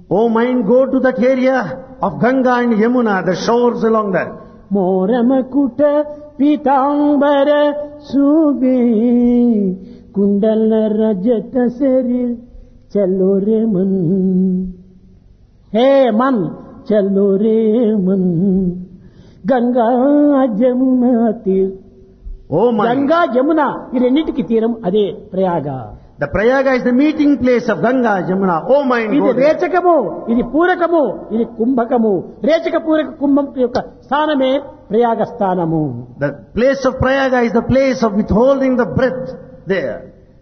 O mind, go to that area of Ganga and Yamuna, the shores along there. మోరమకుట పీతాంబర సూబే కుండల రజత శరీర్ చలో రే మన్ హే మన్ చలో రే మన్ గంగా జమున తీర్ O mind, గంగా జమున ఈ రెండింటికి తీరం అదే Prayag the Prayaga is the meeting place of Ganga, Yamuna. O mind, ఇది go there. రేచకము ఇది పూరకము ఇది కుంభకము రేచక పూరక కుంభం యొక్క స్థానమే ప్రయాగ స్థానము The place of Prayaga is the place of withholding the breath there.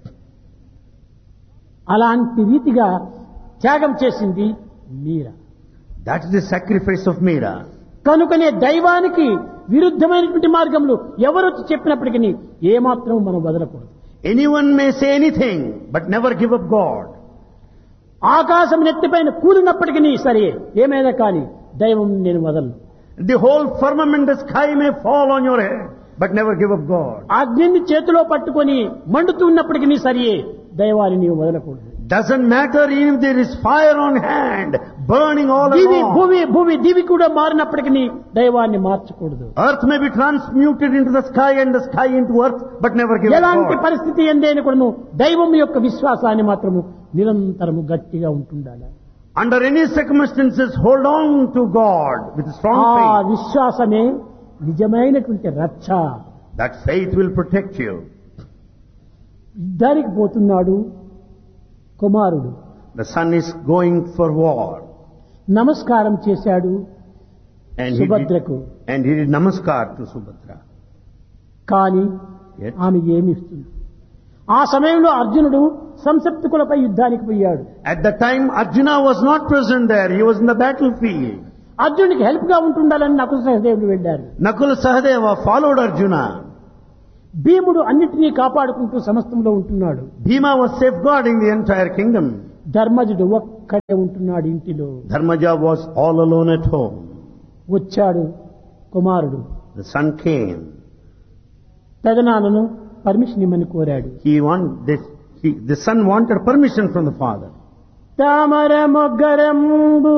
అలాంటి రీతిగా త్యాగం చేసింది మీర That is the sacrifice of Meera. కనుకనే దైవానికి విరుద్ధమైనటువంటి మార్గంలో ఎవరు వచ్చి చెప్పినప్పటికీ ఏమాత్రం మనం వదలకూడదు Anyone may say anything, but never give up God. ఆకాశం నెత్తిపైన కూలినప్పటికీ సరే ఏమైనా కానీ దైవం నేను వదలను The whole firmament, the sky may fall on your head, but never give up God. అగ్నిని చేతిలో పట్టుకొని మండుతున్నప్పటికీ సరే దైవాన్ని నీవు వదలకూడదు Doesn't matter even if there is fire on hand, burning all Divi along. భూమి భూమి దివి కూడా మారినప్పటికీ దైవాన్ని మార్చకూడదు Earth may be transmuted into the sky and the sky into earth, but never give up ఎలాంటి God. పరిస్థితి ఎందైనా కూడాను దైవం యొక్క విశ్వాసాన్ని మాత్రము నిరంతరము గట్టిగా ఉంటుండాలి Under any circumstances, hold on to God with ఆ strong faith. విశ్వాసమే నిజమైనటువంటి రక్ష That faith will protect you. యుద్ధానికి పోతున్నాడు కుమారుడు The son is going for war. నమస్కారం చేశాడు And he, did, సుభద్రకు and he did namaskar to Subhadra. కానీ Yet, ఆమె ఏమి ఇస్తుంది ఆ సమయంలో అర్జునుడు సంసప్తికులపై యుద్ధానికి పోయాడు at the time, Arjuna was not present there. He was in the battlefield. అర్జునుడికి హెల్ప్ గా ఉంటుండాలని నకుల సహదేవుడు వెళ్ళారు Nakula Sahadeva followed Arjuna. భీముడు అన్నిటినీ కాపాడుకుంటూ సమస్తంలో ఉంటున్నాడు Bhima was safeguarding the entire kingdom. ధర్మజుడు ఒక్కడే ఉంటున్నాడు ఇంటిలో Dharmaja was all alone at home. వచ్చాడు కుమారుడు The son came. పెదనాన్నను పర్మిషన్ ఇమ్మని కోరాడు He want this. He, the son wanted permission from the father. తామర మొగ్గరంబు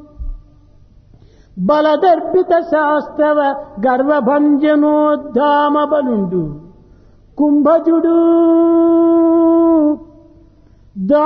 బలదర్పిత శాస్త్రవ గర్వభంజనోద్ధామ బలుండు కుంభజుడు